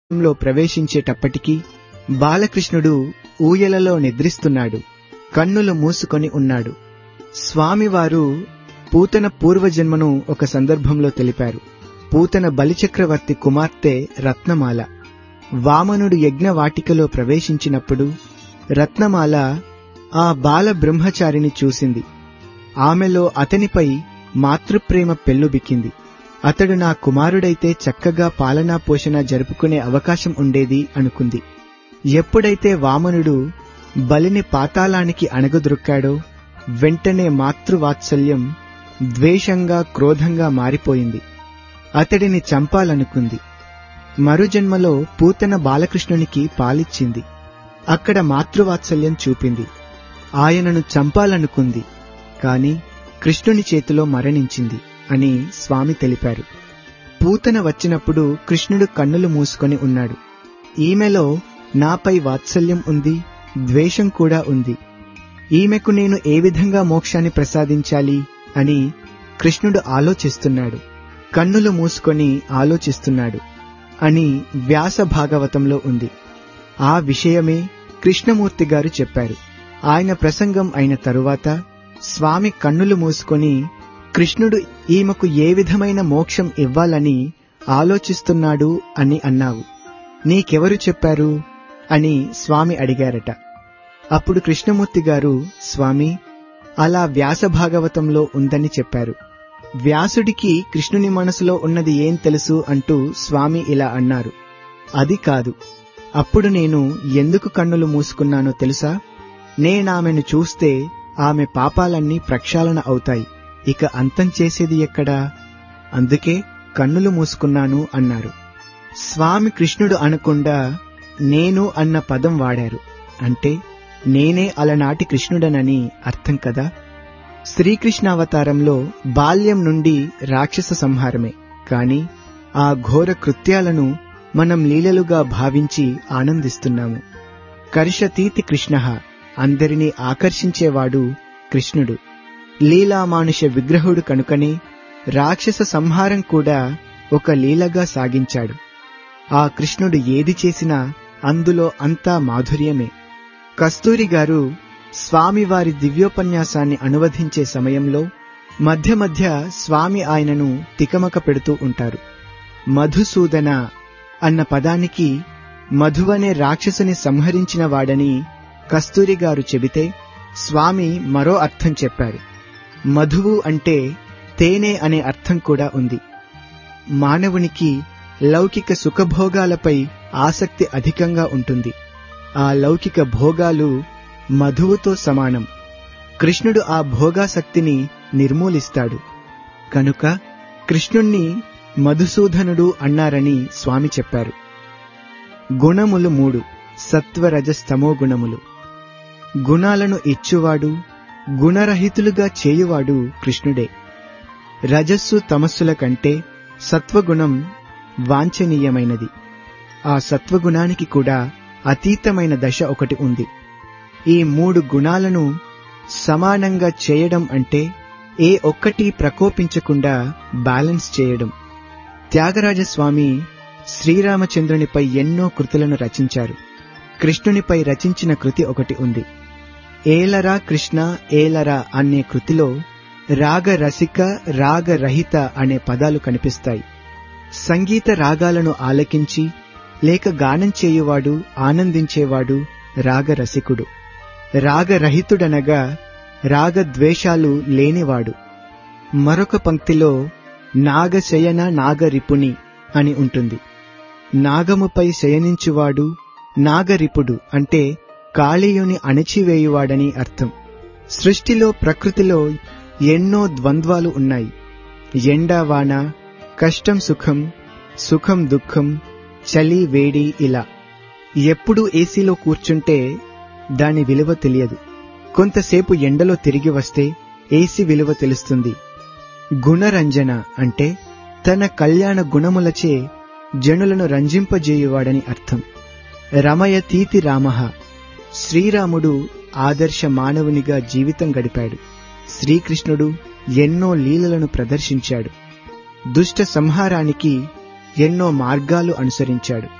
లో ప్రవేశించేటప్పటికి బాలకృష్ణుడు ఊయలలో నిద్రిస్తున్నాడు కన్నులు మూసుకొని ఉన్నాడు స్వామివారు పూతన పూర్వజన్మను ఒక సందర్భంలో తెలిపారు పూతన బలిచక్రవర్తి కుమార్తె రత్నమాల వామనుడు యజ్ఞవాటికలో ప్రవేశించినప్పుడు రత్నమాల ఆ బాల బ్రహ్మచారిని చూసింది ఆమెలో అతనిపై మాతృప్రేమ పెల్లుబిక్కింది అతడు నా కుమారుడైతే చక్కగా పాలనా పోషణ జరుపుకునే అవకాశం ఉండేది అనుకుంది ఎప్పుడైతే వామనుడు బలిని పాతాళానికి అణగదొక్కాడో వెంటనే మాతృవాత్సల్యం ద్వేషంగా క్రోధంగా మారిపోయింది అతడిని చంపాలనుకుంది మరుజన్మలో పూతన బాలకృష్ణునికి పాలిచ్చింది అక్కడ మాతృవాత్సల్యం చూపింది ఆయనను చంపాలనుకుంది కాని కృష్ణుని చేతిలో మరణించింది అని స్వామి తెలిపారు పూతన వచ్చినప్పుడు కృష్ణుడు కన్నులు మూసుకొని ఉన్నాడు ఈమెలో నాపై వాత్సల్యం ఉంది ద్వేషం కూడా ఉంది ఈమెకు నేను ఏ విధంగా మోక్షాన్ని ప్రసాదించాలి అని కృష్ణుడు ఆలోచిస్తున్నాడు కన్నులు మూసుకొని ఆలోచిస్తున్నాడు అని వ్యాస భాగవతంలో ఉంది ఆ విషయమే కృష్ణమూర్తి గారు చెప్పారు ఆయన ప్రసంగం అయిన తరువాత స్వామి కన్నులు మూసుకొని కృష్ణుడు ఈమెకు ఏ విధమైన మోక్షం ఇవ్వాలని ఆలోచిస్తున్నాడు అని అన్నావు నీకెవరు చెప్పారు అని స్వామి అడిగారట అప్పుడు కృష్ణమూర్తి గారు స్వామి అలా వ్యాస భాగవతంలో ఉందని చెప్పారు వ్యాసుడికి కృష్ణుని మనసులో ఉన్నది ఏం తెలుసు అంటూ స్వామి ఇలా అన్నారు అది కాదు అప్పుడు నేను ఎందుకు కన్నులు మూసుకున్నానో తెలుసా నేనామెను చూస్తే ఆమె పాపాలన్నీ ప్రక్షాళన అవుతాయి ఇక అంతం చేసేది ఎక్కడా అందుకే కన్నులు మూసుకున్నాను అన్నారు స్వామి కృష్ణుడు అనకుండా నేను అన్న పదం వాడారు అంటే నేనే అలనాటి కృష్ణుడనని అర్థం కదా శ్రీకృష్ణావతారంలో బాల్యం నుండి రాక్షస సంహారమే కాని ఆ ఘోర కృత్యాలను మనం లీలలుగా భావించి ఆనందిస్తున్నాము కర్షతీతి కృష్ణ అందరినీ ఆకర్షించేవాడు కృష్ణుడు లీలామానుష విగ్రహుడు కనుకనే రాక్షస సంహారం కూడా ఒక లీలగా సాగించాడు ఆ కృష్ణుడు ఏది చేసినా అందులో అంతా మాధుర్యమే కస్తూరి గారు స్వామివారి దివ్యోపన్యాసాన్ని అనువదించే సమయంలో మధ్య మధ్య స్వామి ఆయనను తికమక పెడుతూ ఉంటారు మధుసూదన అన్న పదానికి మధువనే రాక్షసుని సంహరించిన వాడని కస్తూరి గారు చెబితే స్వామి మరో అర్థం చెప్పారు మధువు అంటే తేనె అనే అర్థం కూడా ఉంది మానవునికి లౌకిక సుఖభోగాలపై ఆసక్తి అధికంగా ఉంటుంది ఆ లౌకిక భోగాలు మధువుతో సమానం కృష్ణుడు ఆ భోగాసక్తిని నిర్మూలిస్తాడు కనుక కృష్ణుణ్ణి మధుసూదనుడు అన్నారని స్వామి చెప్పారు గుణములు మూడు సత్వరజస్తమో గుణములు గుణాలను ఇచ్చువాడు గుణరహితులుగా చేయువాడు కృష్ణుడే రజస్సు తమస్సుల కంటే సత్వగుణం వాంఛనీయమైనది ఆ సత్వగుణానికి కూడా అతీతమైన దశ ఒకటి ఉంది ఈ మూడు గుణాలను సమానంగా చేయడం అంటే ఏ ఒక్కటి ప్రకోపించకుండా బ్యాలెన్స్ చేయడం త్యాగరాజస్వామి శ్రీరామచంద్రునిపై ఎన్నో కృతులను రచించారు కృష్ణునిపై రచించిన కృతి ఒకటి ఉంది ఏలరా కృష్ణ ఏలరా అనే కృతిలో రాగరసిక రాగరహిత అనే పదాలు కనిపిస్తాయి సంగీత రాగాలను ఆలకించి లేక గానం చేయువాడు ఆనందించేవాడు రాగరసికుడు రాగరహితుడనగా రాగద్వేషాలు లేనివాడు మరొక పంక్తిలో నాగశయన నాగరిపుని అని ఉంటుంది నాగముపై శయనించువాడు నాగరిపుడు అంటే కాళీయుని అణచివేయువాడని అర్థం సృష్టిలో ప్రకృతిలో ఎన్నో ద్వంద్వాలు ఉన్నాయి ఎండావాన కష్టం సుఖం సుఖం దుఃఖం చలి వేడి ఇలా ఎప్పుడు ఏసీలో కూర్చుంటే దాని విలువ తెలియదు కొంతసేపు ఎండలో తిరిగి వస్తే ఏసీ విలువ తెలుస్తుంది గుణరంజన అంటే తన కళ్యాణ గుణములచే జనులను రంజింపజేయువాడని అర్థం రమయతీతి రామః శ్రీరాముడు ఆదర్శ మానవునిగా జీవితం గడిపాడు శ్రీకృష్ణుడు ఎన్నో లీలలను ప్రదర్శించాడు దుష్ట సంహారానికి ఎన్నో మార్గాలు అనుసరించాడు